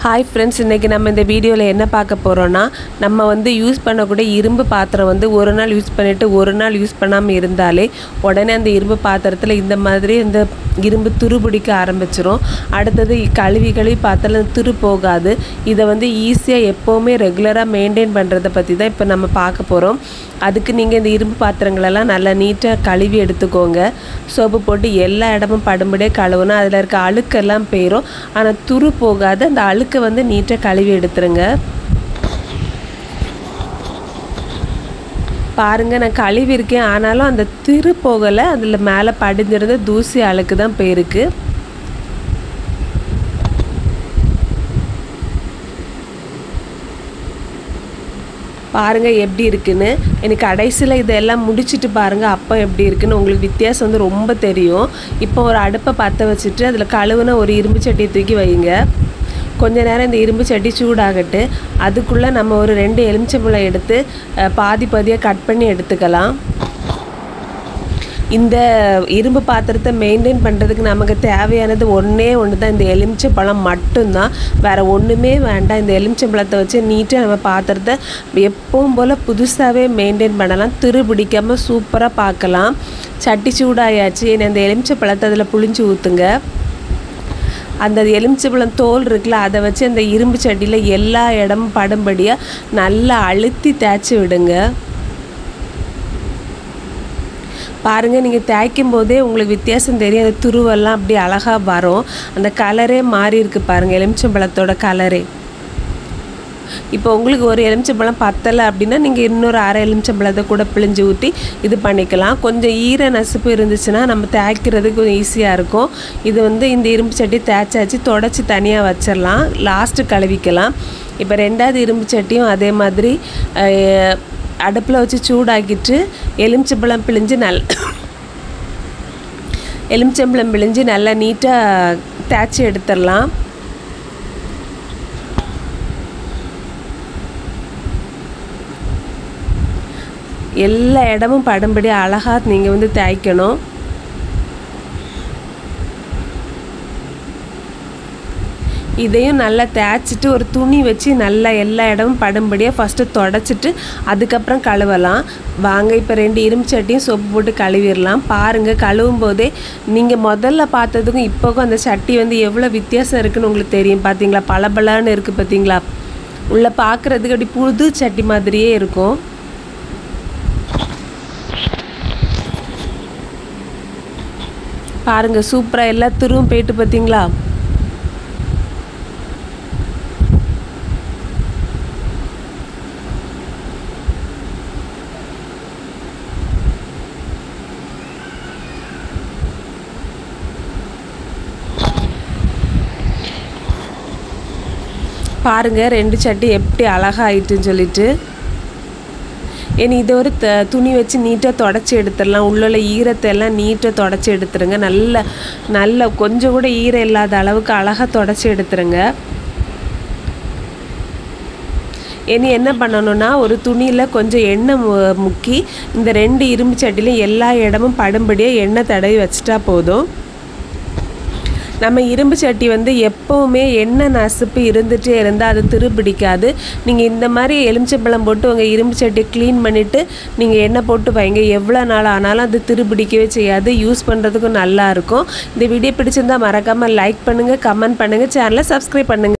hi friends இன்றைக்கி நம்ம இந்த வீடியோவில் என்ன பார்க்க போகிறோன்னா நம்ம வந்து யூஸ் பண்ணக்கூடிய இரும்பு பாத்திரம் வந்து ஒரு நாள் யூஸ் பண்ணிவிட்டு ஒரு நாள் யூஸ் பண்ணாமல் இருந்தாலே உடனே அந்த இரும்பு பாத்திரத்தில் இந்த மாதிரி இந்த இரும்பு துரு பிடிக்க ஆரம்பிச்சிரும் அடுத்தது கழுவி கழுவி பாத்திரம் துரு போகாது இதை வந்து ஈஸியாக எப்போவுமே ரெகுலராக மெயின்டைன் பண்ணுறதை பற்றி தான் இப்போ நம்ம பார்க்க போகிறோம் அதுக்கு நீங்கள் இந்த இரும்பு பாத்திரங்களெல்லாம் நல்லா நீட்டாக கழுவி எடுத்துக்கோங்க சோப்பு போட்டு எல்லா இடமும் படும்படியே கழுவுனா அதில் இருக்க அழுக்கெல்லாம் போயிடும் ஆனால் துரு போகாது அந்த அழுக்கை வந்து நீட்டாக கழுவி எடுத்துருங்க பாருங்க நான் கழுவி இருக்கேன் ஆனாலும் அந்த திரு போகலை அதில் மேலே படிஞ்சிருந்த தூசி அழுக்கு தான் போயிருக்கு பாருங்கள் எப்படி இருக்குன்னு எனக்கு கடைசியில் இதெல்லாம் முடிச்சுட்டு பாருங்கள் அப்போ எப்படி இருக்குன்னு உங்களுக்கு வித்தியாசம் வந்து ரொம்ப தெரியும் இப்போ ஒரு அடுப்பை பற்ற வச்சுட்டு அதில் கழுவுன ஒரு இரும்பு சட்டியை தூக்கி வைங்க கொஞ்ச நேரம் இந்த இரும்பு சட்டி சூடாகட்டு அதுக்குள்ளே நம்ம ஒரு ரெண்டு எலுமிச்சம்பழம் எடுத்து பாதி பாதியாக கட் பண்ணி எடுத்துக்கலாம் இந்த இரும்பு பாத்திரத்தை மெயின்டைன் பண்ணுறதுக்கு நமக்கு தேவையானது ஒன்றே ஒன்று தான் இந்த எலுமிச்சை பழம் மட்டும்தான் வேறு ஒன்றுமே வேண்டாம் இந்த எலுமிச்சை பழத்தை வச்சு நீட்டாக நம்ம பாத்திரத்தை எப்பவும் போல் புதுசாகவே மெயின்டைன் பண்ணலாம் திரு பிடிக்காமல் சூப்பராக பார்க்கலாம் சட்டி சூடாயாச்சு அந்த எலுமிச்சை பழத்தை அதில் புளிஞ்சு ஊற்றுங்க அந்த எலுமிச்சைப்பழம் தோல் இருக்குல்ல அதை வச்சு அந்த இரும்பு சட்டியில் எல்லா இடமும் படும்படியாக நல்லா அழுத்தி தேய்ச்சி விடுங்க பாருங்கள் நீங்கள் தேய்க்கும் போதே உங்களுக்கு வித்தியாசம் தெரியும் அந்த துருவெல்லாம் அப்படி அழகாக வரும் அந்த கலரே மாறி இருக்கு பாருங்கள் எலுமிச்சம்பழத்தோட கலரே இப்போ உங்களுக்கு ஒரு எலுமிச்சம்பழம் பத்தலை அப்படின்னா நீங்கள் இன்னொரு அரை எலுமிச்சம்பழத்தை கூட பிழிஞ்சு ஊற்றி இது பண்ணிக்கலாம் கொஞ்சம் ஈர நசுப்பு இருந்துச்சுன்னா நம்ம தேய்க்கிறதுக்கு கொஞ்சம் ஈஸியாக இருக்கும் இது வந்து இந்த இரும்பு சட்டி தேய்ச்சாச்சு தொடச்சி தனியாக வச்சிடலாம் லாஸ்ட்டு கழுவிக்கலாம் இப்போ ரெண்டாவது இரும்பு சட்டியும் அதே மாதிரி அடுப்பில் வச்சு சூடாக்கிட்டு எலுமிச்சம்பழம் பிழிஞ்சு நல் எலுமிச்சம்பழம் பிழிஞ்சு நல்லா நீட்டாக தேய்ச்சி எடுத்துடலாம் எல்லா இடமும் படும்படி அழகாக நீங்கள் வந்து தேய்க்கணும் இதையும் நல்லா தேய்ச்சிட்டு ஒரு துணி வச்சு நல்லா எல்லா இடமும் படும்படியாக ஃபஸ்ட்டு தொடச்சிட்டு அதுக்கப்புறம் கழுவலாம் வாங்க இப்போ ரெண்டு இரும்பு சட்டியும் சோப்பு போட்டு கழுவிடலாம் பாருங்கள் கழுவும் போதே நீங்கள் முதல்ல பார்த்ததுக்கும் இப்போக்கும் அந்த சட்டி வந்து எவ்வளோ வித்தியாசம் இருக்குன்னு உங்களுக்கு தெரியும் பார்த்தீங்களா பளபளன்னு இருக்குது பார்த்தீங்களா உள்ளே பார்க்குறதுக்கு அப்படி புது சட்டி மாதிரியே இருக்கும் பாருங்க சூப்பராக எல்லா துருவும் போயிட்டு பார்த்தீங்களா பாருங்க ரெண்டு சட்டி எப்படி அழகாயிட்டுன்னு சொல்லிட்டு இனி இதை ஒரு த துணி வச்சு நீட்டாக தொடச்சி எடுத்துடலாம் உள்ள ஈரத்தை எல்லாம் நீட்டாக தொடச்சி எடுத்துருங்க நல்ல நல்ல கொஞ்சம் கூட ஈரம் இல்லாத அளவுக்கு அழகாக தொடச்சி எடுத்துருங்க இனி என்ன பண்ணணும்னா ஒரு துணியில் கொஞ்சம் எண்ணெய் முக்கி இந்த ரெண்டு இரும்பு சட்டிலையும் எல்லா இடமும் படும்படியாக எண்ணெய் தடவி வச்சிட்டா போதும் நம்ம இரும்பு சட்டி வந்து எப்போவுமே எண்ணெய் நசுப்பு இருந்துகிட்டே இருந்தால் அது திருப்பிடிக்காது நீங்கள் இந்த மாதிரி எலுமிச்சம்பழம் போட்டு உங்கள் இரும்பு சட்டியை க்ளீன் பண்ணிவிட்டு நீங்கள் எண்ணெய் போட்டு வைங்க எவ்வளோ நாள் ஆனாலும் அது திருப்பிடிக்கவே செய்யாது யூஸ் பண்ணுறதுக்கும் நல்லாயிருக்கும் இந்த வீடியோ பிடிச்சிருந்தால் மறக்காமல் லைக் பண்ணுங்கள் கமெண்ட் பண்ணுங்கள் சேனலை சப்ஸ்கிரைப் பண்ணுங்கள்